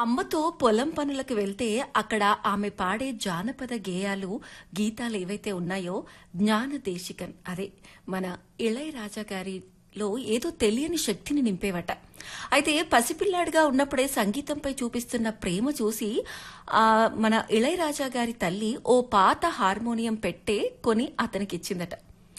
అమ్మతో పొలం పనులకు వెళ్తే అక్కడ ఆమె పాడే జానపద గేయాలు గీతాలు ఏవైతే ఉన్నాయో జ్ఞానదేశికన్ అదే మన ఇళయరాజా గారిలో ఏదో తెలియని శక్తిని నింపేవట అయితే పసిపిల్లాడిగా ఉన్నప్పుడే సంగీతంపై చూపిస్తున్న ప్రేమ చూసి ఆ, మన ఇళయరాజా గారి తల్లి ఓ పాత హార్మోనియం పెట్టే కొని అతనికిచ్చిందట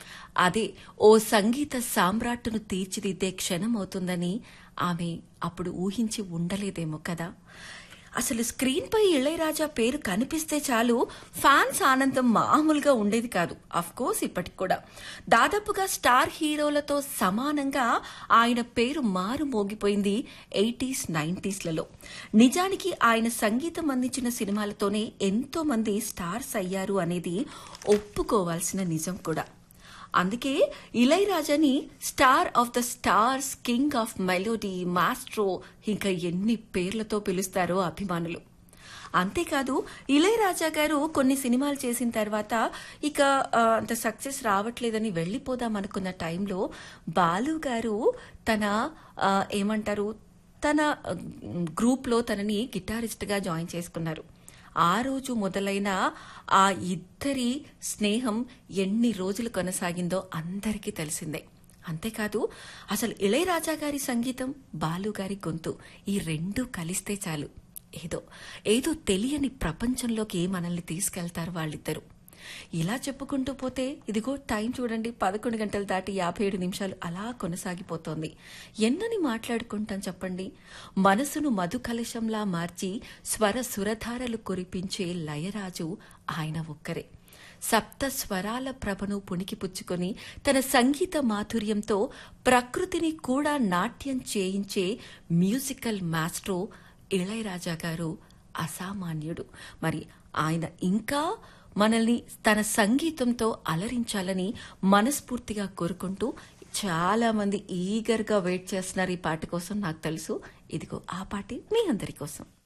అదే ఓ సంగీత సామ్రాట్టును తీర్చిదిద్దే క్షణం అవుతుందని ఆమె అప్పుడు ఊహించి ఉండలేదేమో కదా అసలు స్క్రీన్ పై ఇళయరాజా పేరు కనిపిస్తే చాలు ఫ్యాన్స్ ఆనందం మామూలుగా ఉండేది కాదు అఫ్ కోర్స్ ఇప్పటికి కూడా దాదాపుగా స్టార్ హీరోలతో సమానంగా ఆయన పేరు మారు మోగిపోయింది ఎయిటీస్ నైంటీస్లలో నిజానికి ఆయన సంగీతం అందించిన సినిమాలతోనే ఎంతో మంది స్టార్స్ అయ్యారు అనేది ఒప్పుకోవాల్సిన నిజం కూడా అందుకే ఇళయరాజాని star of the stars king of melody maestro ఇంకా ఎన్ని పేర్లతో పిలుస్తారో అభిమానులు అంతేకాదు ఇళయరాజా గారు కొన్ని సినిమాలు చేసిన తర్వాత ఇక ఆ, అంత సక్సెస్ రావట్లేదని వెళ్లిపోదాం అనుకున్న టైంలో బాలు గారు తన ఆ, ఏమంటారు తన గ్రూప్లో తనని గిటారిస్ట్గా జాయిన్ చేసుకున్నారు ఆ రోజు మొదలైన ఆ ఇద్దరి స్నేహం ఎన్ని రోజులు కొనసాగిందో అందరికీ తెలిసిందే అంతేకాదు అసలు ఇళయరాజా గారి సంగీతం బాలు గారి గొంతు ఈ రెండూ కలిస్తే చాలు ఏదో ఏదో తెలియని ప్రపంచంలోకి మనల్ని తీసుకెళ్తారు వాళ్ళిద్దరు ఇలా చెప్పుకుంటూ పోతే ఇదిగో టైం చూడండి పదకొండు గంటలు దాటి యాభై ఏడు నిమిషాలు అలా కొనసాగిపోతోంది ఎన్నని మాట్లాడుకుంటాం చెప్పండి మనసును మధు కలశంలా మార్చి స్వర సురధారలు కురిపించే లయరాజు ఆయన ఒక్కరే సప్త స్వరాల ప్రభను పుణికిపుచ్చుకొని తన సంగీత మాధుర్యంతో ప్రకృతిని కూడా నాట్యం చేయించే మ్యూజికల్ మాస్ట్రో ఇళయరాజా గారు అసామాన్యుడు మరి ఆయన ఇంకా మనల్ని తన సంగీతంతో అలరించాలని మనస్ఫూర్తిగా కోరుకుంటూ చాలా మంది ఈగర్గా వెయిట్ చేస్తున్నారు ఈ పాట కోసం నాకు తెలుసు ఇదిగో ఆ పాటే మీ అందరి కోసం